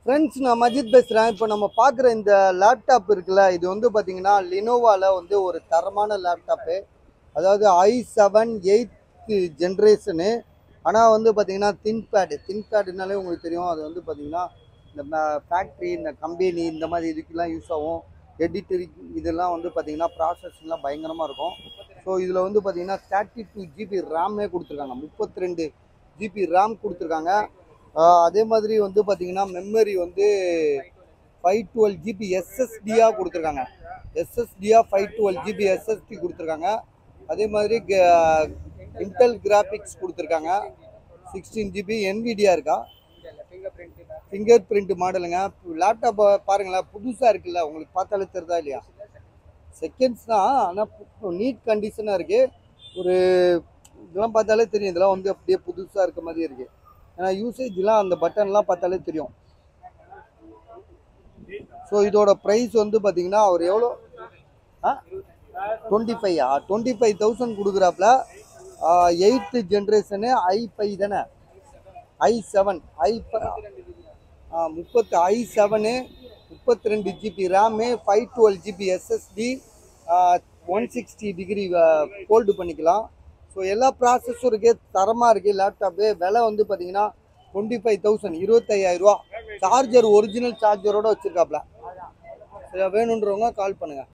friends நான் மஜித் பேசுகிறேன் இப்போ நம்ம பார்க்குற இந்த லேப்டாப் இருக்குல்ல இது வந்து பார்த்தீங்கன்னா லினோவாவில் வந்து ஒரு தரமான லேப்டாப்பு அதாவது ஐ செவன் எயித்து ஜென்ரேஷனு ஆனால் வந்து பார்த்தீங்கன்னா தின்பேடு தின்பேடுனாலே உங்களுக்கு தெரியும் அது வந்து பார்த்தீங்கன்னா இந்த ஃபேக்ட்ரி இந்த கம்பெனி இந்த மாதிரி இதுக்கெல்லாம் யூஸ் ஆகும் எடிட்டரி இதெல்லாம் வந்து பார்த்தீங்கன்னா ப்ராசஸ்லாம் பயங்கரமாக இருக்கும் ஸோ இதில் வந்து பார்த்தீங்கன்னா தேர்ட்டி டூ ஜிபி ரேமே கொடுத்துருக்காங்க முப்பத்தி ரெண்டு ஜிபி ரேம் கொடுத்துருக்காங்க ஆஹ் அதே மாதிரி வந்து பார்த்தீங்கன்னா மெமரி வந்து ஃபைவ் டுவெல் ஜிபி எஸ்எஸ்டியாக கொடுத்துருக்காங்க எஸ்எஸ்டியாக ஃபைவ் டுவெல் ஜிபி எஸ்எஸ்டி கொடுத்துருக்காங்க அதே மாதிரி இன்டெல் கிராஃபிக்ஸ் கொடுத்துருக்காங்க சிக்ஸ்டீன் ஜிபி என்விடியா இருக்கா ஃபிங்கர் பிரிண்ட் மாடலுங்க லேப்டாப்பை பாருங்களேன் புதுசாக இருக்குல்ல உங்களுக்கு பார்த்தாலே தெரியுதா இல்லையா செகண்ட்ஸ் தான் ஆனால் நீட் கண்டிஷனாக இருக்குது ஒரு இதெல்லாம் பார்த்தாலே தெரியும் இதெல்லாம் வந்து அப்படியே புதுசாக இருக்க மாதிரி இருக்குது ஏன்னா யூசேஜ்லாம் அந்த பட்டன்லாம் பார்த்தாலே தெரியும் ஸோ இதோட ப்ரைஸ் வந்து பார்த்தீங்கன்னா அவர் எவ்வளோ ஆ twenty five twenty five thousand கொடுக்குறாப்புல எயித்து ஜென்ரேஷனு ஐ ஃபைவ் தானே ஐ செவன் ஐ முப்பத்து ஐ செவனு முப்பத்தி ரெண்டு GB RAM five twelve GB SSD one sixty degree fold பண்ணிக்கலாம் ஸோ எல்லா ப்ராசஸும் இருக்குது தரமாக இருக்குது லேப்டாப்பு விலை வந்து பார்த்தீங்கன்னா டுவெண்ட்டி ஃபைவ் தௌசண்ட் இருபத்தையாயிரரூவா சார்ஜர் ஒரிஜினல் சார்ஜரோட வச்சுருக்காப்புல சரியா வேணுன்றவங்க கால் பண்ணுங்கள்